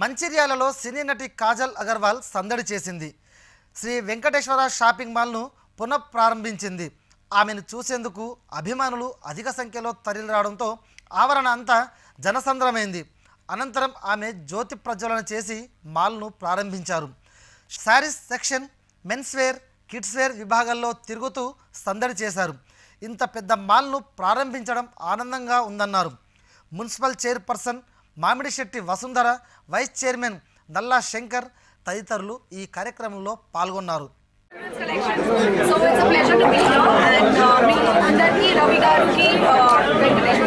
మంచిర్యాలలో సినీ నటి కాజల్ అగర్వాల్ సందడి చేసింది శ్రీ వెంకటేశ్వర షాపింగ్ మాల్ను పునఃప్రారంభించింది ఆమెను చూసేందుకు అభిమానులు అధిక సంఖ్యలో తరలిరావడంతో ఆవరణ అంతా జనసంద్రమైంది అనంతరం ఆమె జ్యోతి ప్రజ్వలన చేసి మాల్ను ప్రారంభించారు saris section men's wear kids wear విభాగాల్లో తిరుగుతూ సందడి చేశారు ఇంత పెద్ద మాల్ను ప్రారంభించడం ఆనందంగా ఉందన్నారు municipal chairperson Mamidisetti Vasundhara vice chairman Nalla Shankar తదితరులు ఈ కార్యక్రమంలో పాల్గొన్నారు collection. So it's a pleasure to be here and uh, మీ అందరికీ రవి గారికి uh, వెంకటేశ్వర